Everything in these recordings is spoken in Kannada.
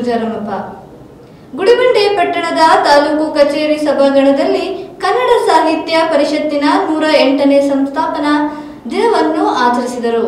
ಪೂಜಾರಮಪ್ಪ ಗುಡಿಬಂಡೆ ಪಟ್ಟಣದ ತಾಲೂಕು ಕಚೇರಿ ಸಭಾಂಗಣದಲ್ಲಿ ಕನ್ನಡ ಸಾಹಿತ್ಯ ಪರಿಷತ್ತಿನ ನೂರ ಎಂಟನೇ ಸಂಸ್ಥಾಪನಾ ದಿನವನ್ನು ಆಚರಿಸಿದರು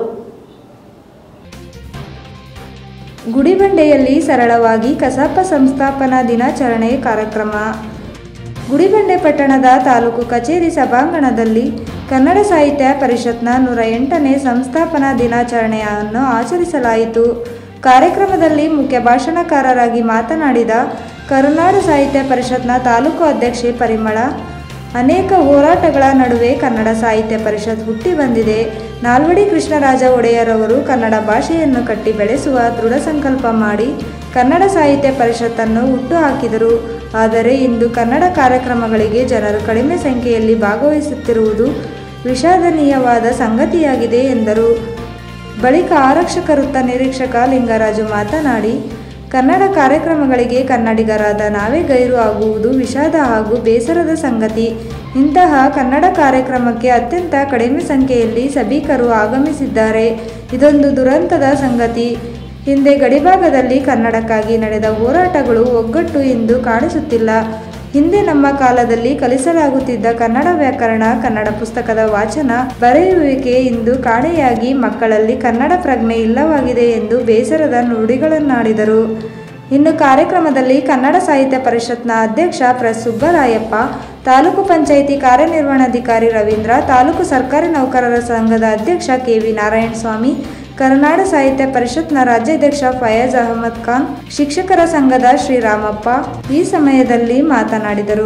ಗುಡಿಬಂಡೆಯಲ್ಲಿ ಸರಳವಾಗಿ ಕಸಾಪ ಸಂಸ್ಥಾಪನಾ ದಿನಾಚರಣೆ ಕಾರ್ಯಕ್ರಮ ಗುಡಿಬಂಡೆ ಪಟ್ಟಣದ ತಾಲೂಕು ಕಚೇರಿ ಸಭಾಂಗಣದಲ್ಲಿ ಕನ್ನಡ ಸಾಹಿತ್ಯ ಪರಿಷತ್ನ ನೂರ ಎಂಟನೇ ಸಂಸ್ಥಾಪನಾ ದಿನಾಚರಣೆಯನ್ನು ಆಚರಿಸಲಾಯಿತು ಕಾರ್ಯಕ್ರಮದಲ್ಲಿ ಮುಖ್ಯ ಭಾಷಣಕಾರರಾಗಿ ಮಾತನಾಡಿದ ಕರುನಾಡು ಸಾಹಿತ್ಯ ಪರಿಷತ್ನ ತಾಲೂಕು ಅಧ್ಯಕ್ಷೆ ಪರಿಮಳ ಅನೇಕ ಹೋರಾಟಗಳ ನಡುವೆ ಕನ್ನಡ ಸಾಹಿತ್ಯ ಪರಿಷತ್ ಹುಟ್ಟಿ ಬಂದಿದೆ ನಾಲ್ವಡಿ ಕೃಷ್ಣರಾಜ ಒಡೆಯರವರು ಕನ್ನಡ ಭಾಷೆಯನ್ನು ಕಟ್ಟಿ ಬೆಳೆಸುವ ದೃಢ ಸಂಕಲ್ಪ ಮಾಡಿ ಕನ್ನಡ ಸಾಹಿತ್ಯ ಪರಿಷತ್ತನ್ನು ಹುಟ್ಟುಹಾಕಿದರು ಆದರೆ ಇಂದು ಕನ್ನಡ ಕಾರ್ಯಕ್ರಮಗಳಿಗೆ ಜನರು ಕಡಿಮೆ ಸಂಖ್ಯೆಯಲ್ಲಿ ಭಾಗವಹಿಸುತ್ತಿರುವುದು ವಿಷಾದನೀಯವಾದ ಸಂಗತಿಯಾಗಿದೆ ಎಂದರು ಬಳಿಕ ಆರಕ್ಷಕ ವೃತ್ತ ನಿರೀಕ್ಷಕ ಲಿಂಗರಾಜು ಮಾತನಾಡಿ ಕನ್ನಡ ಕಾರ್ಯಕ್ರಮಗಳಿಗೆ ಕನ್ನಡಿಗರಾದ ನಾವೇ ಗೈರು ಆಗುವುದು ವಿಷಾದ ಹಾಗೂ ಬೇಸರದ ಸಂಗತಿ ಇಂತಹ ಕನ್ನಡ ಕಾರ್ಯಕ್ರಮಕ್ಕೆ ಅತ್ಯಂತ ಕಡಿಮೆ ಸಂಖ್ಯೆಯಲ್ಲಿ ಸಭಿಕರು ಆಗಮಿಸಿದ್ದಾರೆ ಇದೊಂದು ದುರಂತದ ಸಂಗತಿ ಹಿಂದೆ ಗಡಿಭಾಗದಲ್ಲಿ ಕನ್ನಡಕ್ಕಾಗಿ ನಡೆದ ಹೋರಾಟಗಳು ಒಗ್ಗಟ್ಟು ಎಂದು ಕಾಣಿಸುತ್ತಿಲ್ಲ ಹಿಂದೆ ನಮ್ಮ ಕಾಲದಲ್ಲಿ ಕಲಿಸಲಾಗುತ್ತಿದ್ದ ಕನ್ನಡ ವ್ಯಾಕರಣ ಕನ್ನಡ ಪುಸ್ತಕದ ವಾಚನ ಬರೆಯುವಿಕೆ ಇಂದು ಕಾಣೆಯಾಗಿ ಮಕ್ಕಳಲ್ಲಿ ಕನ್ನಡ ಪ್ರಜ್ಞೆ ಇಲ್ಲವಾಗಿದೆ ಎಂದು ಬೇಸರದ ನುಡಿಗಳನ್ನಾಡಿದರು ಇನ್ನು ಕಾರ್ಯಕ್ರಮದಲ್ಲಿ ಕನ್ನಡ ಸಾಹಿತ್ಯ ಪರಿಷತ್ನ ಅಧ್ಯಕ್ಷ ಪ್ರ ಸುಬ್ಬರಾಯಪ್ಪ ತಾಲೂಕು ಪಂಚಾಯಿತಿ ಕಾರ್ಯನಿರ್ವಹಣಾಧಿಕಾರಿ ರವೀಂದ್ರ ತಾಲೂಕು ಸರ್ಕಾರಿ ನೌಕರರ ಸಂಘದ ಅಧ್ಯಕ್ಷ ಕೆ ವಿ ನಾರಾಯಣಸ್ವಾಮಿ ಕರ್ನಾಟಕ ಸಾಹಿತ್ಯ ಪರಿಷತ್ನ ರಾಜ್ಯಾಧ್ಯಕ್ಷ ಫಯಾಜ್ ಅಹಮದ್ ಖಾನ್ ಶಿಕ್ಷಕರ ಸಂಘದ ಶ್ರೀರಾಮಪ್ಪ ಈ ಸಮಯದಲ್ಲಿ ಮಾತನಾಡಿದರು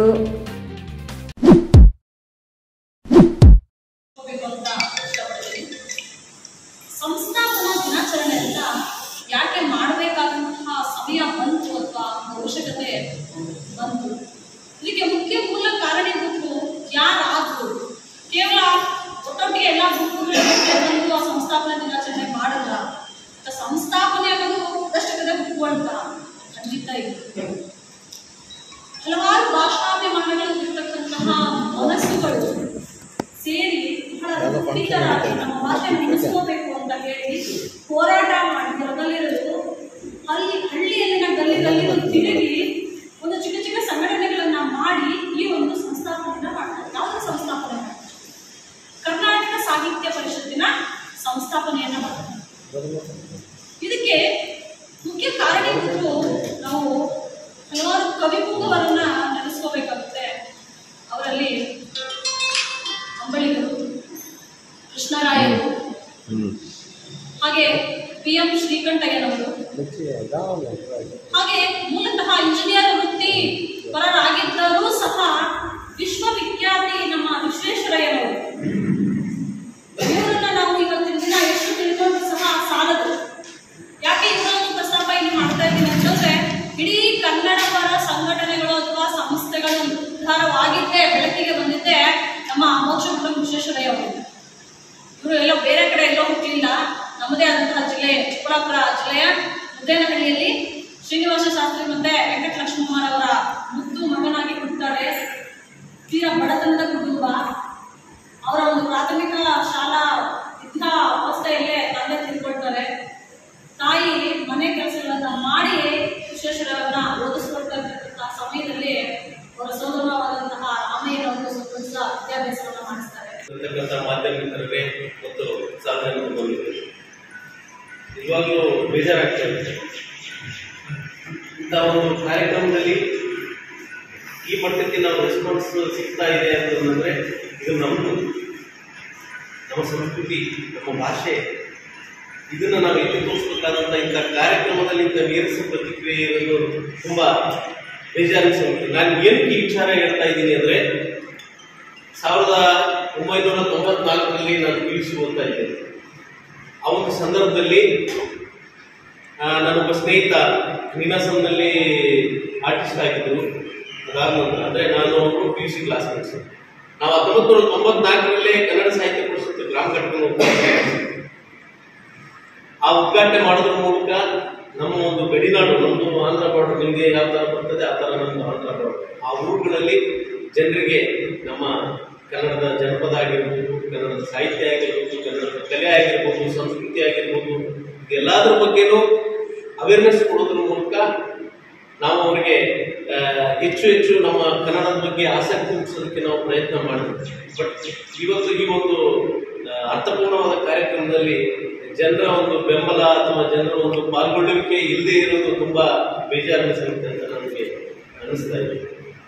ಹೋಗ್ಬೇಕು ಅಂತ ಇಷ್ಟಪಡ್ತೀನಿ ಸಂಸ್ಥಾಪನಾ ದಿನಾಚರಣೆ ಅಂತ ಯಾಕೆ ಮಾಡಬೇಕಾದಂತಹ ಸಮಯ ಬಂತು ಅಥವಾ ಅವಶ್ಯಕತೆ ಬಂತು ಇದಕ್ಕೆ ಮುಖ್ಯ ಮೂಲ ಕಾರಣೀಭೂತರು ಯಾರಾದ್ರು ಕೇವಲ ಒಟ್ಟೊಟ್ಟಿಗೆ ಎಲ್ಲ ಗುಂಪುಗಳು ಬಂದು ಆ ಸಂಸ್ಥಾಪನಾ ದಿನಾಚರಣೆ ಮಾಡಲ್ಲ ಅಥವಾ ಸಂಸ್ಥಾಪನೆ ಅನ್ನೋದು ದಶಕದ ಗುಂಪು ಅಂತ ಖಂಡಿತ ಇದೆ ಹಲವಾರು ಭಾಷಾಭಿಮಾನಗಳು ಇರ್ತಕ್ಕಂತಹ ಮನಸ್ಸುಗಳು ಸೇರಿ ಬಹಳ ದುಃಖಿತರಾಗಿ ನಮ್ಮ ಭಾಷೆಯನ್ನು ಉಳಿಸ್ಕೋಬೇಕು ಅಂತ ಹೇಳಿ ಹೋರಾಟ ಮಾಡಿ ಹೊರಗಲ್ಲಿರೋದು ಅಲ್ಲಿ ಹಳ್ಳಿಯಲ್ಲಿನ ಗಲ್ಲಿ ಗಲ್ಲಿಗೂ ತಿರುಗಿ ಒಂದು ಚಿಕ್ಕ ಚಿಕ್ಕ ಸಂಘಟನೆಗಳನ್ನ ಮಾಡಿ ಈ ಒಂದು ಸಂಸ್ಥಾಪನೆಯನ್ನ ಮಾಡ್ತಾರೆ ಯಾವುದೇ ಸಂಸ್ಥಾಪನೆ ಮಾಡ್ತಾರೆ ಕರ್ನಾಟಕ ಸಾಹಿತ್ಯ ಪರಿಷತ್ತಿನ ಸಂಸ್ಥಾಪನೆಯನ್ನ ಮಾಡ್ತಾರೆ ಇದಕ್ಕೆ ಮುಖ್ಯ ಕಾರಣೀಭೂತರು ನಾವು ಹಲವಾರು ಕವಿಪುಂಗವರನ್ನ ನೆನೆಸ್ಕೋಬೇಕಾಗುತ್ತೆ ಅವರಲ್ಲಿ ಅಂಬಳಿಗರು ಕೃಷ್ಣರಾಯರು ಹಾಗೆ ಪಿ ಎಂ ಶ್ರೀಕಂಠಯ್ಯನವರು ಹಾಗೆ ಮೂಲತಃ ಇಂಜಿನಿಯರ್ ವೃತ್ತಿ ಪರರಾಗಿದ್ದರೂ ಸಹ ವಿಶ್ವವಿಖ್ಯಾತಿ ನಮ್ಮ ವಿಶ್ವೇಶ್ವರಯ್ಯನವರು ಇವರನ್ನ ನಾವು ಇವತ್ತಿನ ದಿನ ಎಷ್ಟು ತಿಳ್ಕೊಂಡ್ರು ಸಹ ಸಾಲದು ಯಾಕೆ ಇವರನ್ನು ಪ್ರಸ್ತಾಪ ಇಲ್ಲಿ ಮಾಡ್ತಾ ಇದ್ದೀನಿ ಅಂತಂದ್ರೆ ಇಡೀ ಕನ್ನಡ ಪರ ಸಂಘಟನೆಗಳು ಅಥವಾ ಸಂಸ್ಥೆಗಳು ಉದ್ಧಾರವಾಗಿದ್ದೇ ಬೆಳಕಿಗೆ ಬಂದಿದ್ದೆ ನಮ್ಮ ಮೋಕ್ಷಗುಣ ವಿಶ್ವೇಶ್ವರಯ್ಯ ಅವರು ಇವರು ಎಲ್ಲೋ ಬೇರೆ ಕಡೆ ಎಲ್ಲೋ ಹುಟ್ಟಲಿಲ್ಲ ನಮ್ಮದೇ ಆದಂತಹ ಜಿಲ್ಲೆ ಚಿಕ್ಕಬಳ್ಳಾಪುರ ಜಿಲ್ಲೆಯ ಮುದ್ದೇನಹಳ್ಳಿಯಲ್ಲಿ ಶ್ರೀನಿವಾಸ ಶಾಸ್ತ್ರಿ ಮತ್ತೆ ವೆಂಕಟ ಲಕ್ಷ್ಮೀಕುಮಾರ್ ಅವರ ಮುದ್ದು ಮಗನಾಗಿ ಹುಟ್ಟುತ್ತಾರೆ ತೀರಾ ಬಡತನದ ಕುಟುಂಬ ಅವರ ಒಂದು ಪ್ರಾಥಮಿಕ ಶಾಲಾ ವಿದ್ಯಾ ಅವಸ್ಥೆಯಲ್ಲೇ ತಂದೆ ತಿಳ್ಕೊಳ್ತಾರೆ ತಾಯಿ ಮನೆ ಕೆಲಸಗಳನ್ನ ಮಾಡಿ ವಿಶ್ವೇಶ್ವರಯ್ಯವ್ರನ್ನ ಓದಿಸ್ಕೊಳ್ತಾ ಇರ್ತಕ್ಕಂತಹ ಸಮಯದಲ್ಲಿ ಅವರ ಸೋದರವಾದಂತಹ ರಾಮಯ್ಯನವರು ಸ್ವಲ್ಪ ದಿವಸ ವಿದ್ಯಾಭ್ಯಾಸವನ್ನ ಮಾಡಿಸ್ತಾರೆ ಇರ್ತಕ್ಕಂಥ ಮಾಧ್ಯಮಿಕರಿಗೆ ಮತ್ತು ಸಾರ್ವಜನಿಕ ಬಂಧುಗಳಿಗೆ ನಿಜವಾಗ್ಲೂ ಬೇಜಾರಾಗ್ತಾ ಇದೆ ಇಂಥ ಒಂದು ಕಾರ್ಯಕ್ರಮದಲ್ಲಿ ಈ ಮಟ್ಟಕ್ಕೆ ನಾವು ರೆಸ್ಪಾನ್ಸ್ ಸಿಗ್ತಾ ಇದೆ ಅಂತಂದ್ರೆ ಇದು ನಮ್ಮದು ನಮ್ಮ ಸಂಸ್ಕೃತಿ ನಮ್ಮ ಭಾಷೆ ಇದನ್ನ ನಾವು ಎಲ್ಲಿ ತೋರಿಸ್ಬೇಕಾದಂತ ಇಂಥ ಕಾರ್ಯಕ್ರಮದಲ್ಲಿ ಇಂಥ ನೀರಸ ಪ್ರತಿಕ್ರಿಯೆ ಇರೋದು ತುಂಬಾ ಬೇಜಾರಿಸುತ್ತೆ ನಾನು ಏನಕ್ಕೆ ಈ ವಿಚಾರ ಹೇಳ್ತಾ ಇದ್ದೀನಿ ಅಂದ್ರೆ ಸಾವಿರದ ಒಂಬೈನೂರ ತೊಂಬತ್ನಾಲ್ಕರಲ್ಲಿ ನಾನು ಪಿ ಯು ಸಿ ಓದ್ತಾ ಇದ್ದೆ ಆ ಒಂದು ಸಂದರ್ಭದಲ್ಲಿ ಆ, ನನ್ನೊಬ್ಬ ಸ್ನೇಹಿತ ನಿನಾಸಂನಲ್ಲಿ ಆರ್ಟಿಸ್ಟ್ ಆಗಿದ್ರು ಅದಾದ ನಂತರ ಅಂದ್ರೆ ನಾನು ಅವರು ಪಿ ಯು ಸಿ ಕ್ಲಾಸ್ಮೇಟ್ಸ್ ನಾವು ಹತ್ತೊಂಬತ್ತು ನೂರ ತೊಂಬತ್ನಾಲ್ಕರಲ್ಲೇ ಕನ್ನಡ ಸಾಹಿತ್ಯ ಪರಿಷತ್ತು ಗ್ರಾಮ ಘಟಕ ಆ ಉದ್ಘಾಟನೆ ಮಾಡೋದ್ರ ಮೂಲಕ ನಮ್ಮ ಒಂದು ಗಡಿನಾಡು ನಮ್ಮದು ಆಂಧ್ರ ಬಾರ್ಡರ್ ನಿಮಗೆ ಯಾವ ಥರ ಬರ್ತದೆ ಆ ಥರ ನಮ್ಮದು ಆಂಧ್ರ ಬಾರ್ಡರ್ ಆ ಊರುಗಳಲ್ಲಿ ಜನರಿಗೆ ನಮ್ಮ ಕನ್ನಡದ ಜನಪದ ಆಗಿರ್ಬೋದು ಕನ್ನಡದ ಸಾಹಿತ್ಯ ಆಗಿರ್ಬೋದು ಕನ್ನಡದ ಕಲೆ ಆಗಿರ್ಬೋದು ಸಂಸ್ಕೃತಿ ಆಗಿರ್ಬೋದು ಎಲ್ಲದ್ರ ಬಗ್ಗೆನೂ ಅವೇರ್ನೆಸ್ ಕೊಡೋದ್ರ ಮೂಲಕ ಬಗ್ಗೆ ಆಸಕ್ತಿ ಮೂಡಿಸೋದಕ್ಕೆ ನಾವು ಪ್ರಯತ್ನ ಮಾಡಿದ್ವಿ ಬಟ್ ಇವತ್ತು ಈ ಒಂದು ಆ, ಅರ್ಥಪೂರ್ಣವಾದ ಕಾರ್ಯಕ್ರಮದಲ್ಲಿ ಜನರ ಒಂದು ಬೆಂಬಲ ಅಥವಾ ಜನರ ಒಂದು ಪಾಲ್ಗೊಳ್ಳುವಿಕೆ ಇಲ್ಲದೆ ಇರೋದು ತುಂಬಾ ಬೇಜಾರಿನ ಸಂಗತಿ ಅಂತ ನಮಗೆ ಅನಿಸ್ತಾ ಇದೆ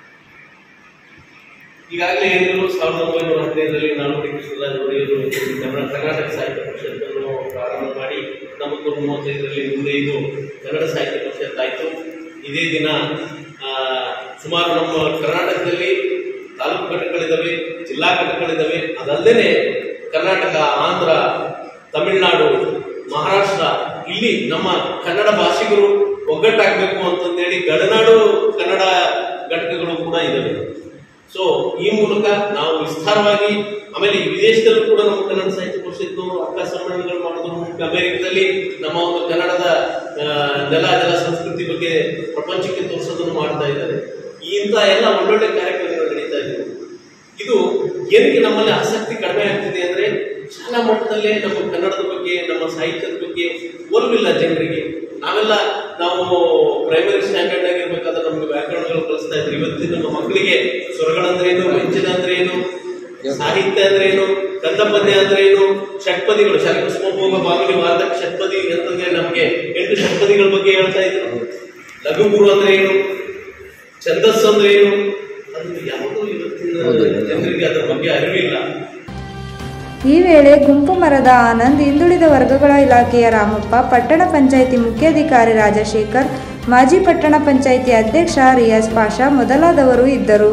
ಈಗಾಗಲೇ ಹೇಳಿದ್ರು ಸಾವಿರದ ಒಂಬೈನೂರ ಹದಿನೈದರಲ್ಲಿ ನಾಲ್ವಡಿ ಕೃಷ್ಣರಾಜ ಒಡೆಯರು ಕನ್ನಡ ಕರ್ನಾಟಕ ಸಾಹಿತ್ಯ ಪರಿಷತ್ತನ್ನು ಪ್ರಾರಂಭ ಮಾಡಿ ಹತ್ತೊಂಬತ್ತು ನೂರ ಮೂವತ್ತೈದರಲ್ಲಿ ಮುಂದೆ ಇದು ಕನ್ನಡ ಸಾಹಿತ್ಯ ಪರಿಷತ್ ಆಯಿತು ಇದೇ ದಿನ ಆ, ಸುಮಾರು ನಮ್ಮ ಕರ್ನಾಟಕದಲ್ಲಿ ತಾಲೂಕು ಘಟಕಗಳಿದ್ದಾವೆ ಜಿಲ್ಲಾ ಘಟಕಗಳಿದ್ದಾವೆ ಅದಲ್ಲದೆ ಕರ್ನಾಟಕ ಆಂಧ್ರ ತಮಿಳುನಾಡು ಮಹಾರಾಷ್ಟ್ರ ಇಲ್ಲಿ ನಮ್ಮ ಕನ್ನಡ ಭಾಷಿಗರು ಒಗ್ಗಟ್ಟಾಗಬೇಕು ಅಂತಂದೇಳಿ ಗಡನಾಡು ಕನ್ನಡ ಘಟಕಗಳು ಕೂಡ ಇದ್ದಾವೆ ಸೊ ಈ ಮೂಲಕ ನಾವು ವಿಸ್ತಾರವಾಗಿ ಆಮೇಲೆ ಈ ವಿದೇಶದಲ್ಲೂ ಕೂಡ ನಮ್ಮ ಕನ್ನಡ ಸಾಹಿತ್ಯ ಪರಿಷತ್ತು ಅಕ್ಕ ಸಮ್ಮೇಳನಗಳು ಮಾಡೋದು ಮತ್ತೆ ಅಮೆರಿಕದಲ್ಲಿ ನಮ್ಮ ಒಂದು ಕನ್ನಡದ ಆ, ನೆಲ ಜಲ ಸಂಸ್ಕೃತಿ ಬಗ್ಗೆ ಪ್ರಪಂಚಕ್ಕೆ ತೋರಿಸೋದನ್ನು ಮಾಡ್ತಾ ಇದ್ದಾರೆ ಈ ಇಂಥ ಎಲ್ಲ ಒಳ್ಳೊಳ್ಳೆ ಕಾರ್ಯಕ್ರಮಗಳು ನಡೀತಾ ಇವೆ ಇದು ಏನಕ್ಕೆ ನಮ್ಮಲ್ಲಿ ಆಸಕ್ತಿ ಕಡಿಮೆ ಆಗ್ತಿದೆ ಅಂದ್ರೆ ಶಾಲಾ ಮಟ್ಟದಲ್ಲೇ ನಮ್ಮ ಕನ್ನಡದ ಬಗ್ಗೆ ನಮ್ಮ ಸಾಹಿತ್ಯದ ಬಗ್ಗೆ ಒಲವಿಲ್ಲ ಜನರಿಗೆ ನಾವೆಲ್ಲ ನಾವು ಪ್ರೈಮರಿ ಸ್ಟ್ಯಾಂಡರ್ಡ್ ಆಗಿರ್ಬೇಕಾದ್ರೆ ನಮ್ಗೆ ವ್ಯಾಕರಣಗಳು ಕಲಿಸ್ತಾ ಇದ್ರು ಇವತ್ತಿನ ನಮ್ಮ ಮಕ್ಕಳಿಗೆ ಸ್ವರಗಳಂದ್ರೇನು ವ್ಯಂಜನ ಅಂದ್ರೆ ಏನು ಸಾಹಿತ್ಯ ಅಂದ್ರೆ ಏನು ಕಂದ ಪದ್ಯ ಅಂದ್ರೆ ಏನು ಷಟ್ಪದಿಗಳು ಶರಕುಸ್ಮೋಗ ಬಾಗಿಲಿ ವಾರ್ಧಕ ಷಟ್ಪದಿ ಅಂತಂದ್ರೆ ನಮ್ಗೆ ಎಂಟು ಷಟ್ಪದಿಗಳ ಬಗ್ಗೆ ಹೇಳ್ತಾ ಇದ್ರು ಲಘುಗುರು ಅಂದ್ರೆ ಏನು ಛಂದಸ್ಸು ಅಂದ್ರೆ ಏನು ಅದು ಯಾವುದೂ ಇವತ್ತಿನ ಜನರಿಗೆ ಅದರ ಬಗ್ಗೆ ಅರಿವಿಲ್ಲ ಈ ವೇಳೆ ಗುಂಪು ಮರದ ಆನಂದ್ ಹಿಂದುಳಿದ ವರ್ಗಗಳ ಇಲಾಖೆಯ ರಾಮಪ್ಪ ಪಟ್ಟಣ ಪಂಚಾಯಿತಿ ಮುಖ್ಯಾಧಿಕಾರಿ ರಾಜಶೇಖರ್ ಮಾಜಿ ಪಟ್ಟಣ ಪಂಚಾಯಿತಿ ಅಧ್ಯಕ್ಷ ರಿಯಾಜ್ ಪಾಷಾ ಮೊದಲಾದವರು ಇದ್ದರು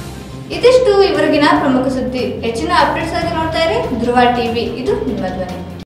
ಇದಿಷ್ಟು ಇವರೆಗಿನ ಪ್ರಮುಖ ಸುದ್ದಿ ಹೆಚ್ಚಿನ ಅಪ್ಡೇಟ್ಸ್ ಆಗಿ ನೋಡ್ತಾ ಇರಿ ಧ್ರುವ ಟಿವಿ ಇದು ನಿಮ್ಮ ಧ್ವನಿ